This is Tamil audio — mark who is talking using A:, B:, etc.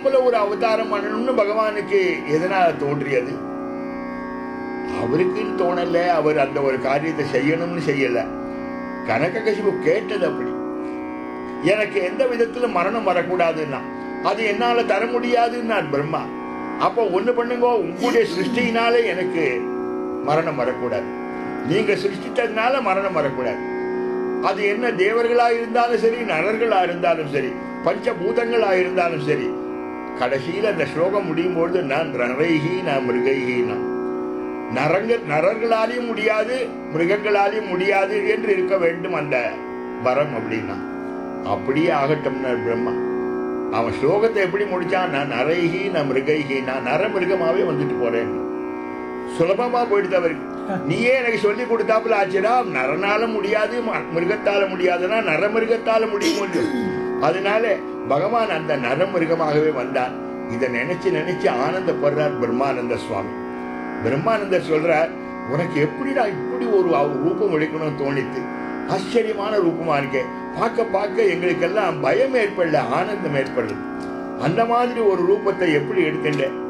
A: நாமள ஒரு அவதாரம் பண்ணணும்னு பகவானுக்கு எதனால தோன்றியது அவருக்கு தோணல அவர் அந்த ஒரு காரியத்தை செய்யணும்னு செய்யல கனககசிபு கேட்டது அப்படி எனக்கு எந்த விதத்துல மரணம் வரக்கூடாதுன்னா அது என்னால தர முடியாதுன்னார் பிரம்மா அப்போ ஒண்ணு பண்ணுங்க உங்களுடைய சிருஷ்டியினால எனக்கு மரணம் வரக்கூடாது நீங்க சிருஷ்டித்ததுனால மரணம் வரக்கூடாது அது என்ன தேவர்களா இருந்தாலும் சரி நரர்களா இருந்தாலும் சரி பஞ்சபூதங்களா இருந்தாலும் சரி கடைசியில் அந்த ஸ்லோகம் முடியும் பொழுது நான் நரைகி நான் மிருகைகி நான் நரங்க நரர்களாலையும் முடியாது மிருகங்களாலையும் முடியாது என்று இருக்க வேண்டும் அந்த வரம் அப்படின்னா அப்படியே ஆகட்டும்னார் பிரம்மா அவன் ஸ்லோகத்தை எப்படி முடிச்சான் நான் நரைகி நான் மிருகைகி நான் நர மிருகமாவே வந்துட்டு போறேன் சுலபமா போயிடுது அவருக்கு நீயே எனக்கு சொல்லி கொடுத்தாப்புல ஆச்சுடா நரனால முடியாது ம- மிருகத்தால முடியாதுன்னா நரமிருகத்தால முடிய முடியும் அதனால பகவான் அந்த நரமிருகமாகவே வந்தான் இதை நினைச்சு நினைச்சு ஆனந்தப்படுறார் பிரம்மானந்த சுவாமி பிரம்மானந்தர் சொல்றார் உனக்கு எப்படிடா இப்படி ஒரு அவ- ரூபம் எடுக்கணும்னு தோணித்து ஆச்சரியமான ரூபமா இருக்கே பார்க்க பார்க்க எங்களுக்கெல்லாம் பயம் ஏற்படல ஆனந்தம் ஏற்படுது அந்த மாதிரி ஒரு ரூபத்தை எப்படி எடுத்துட்ட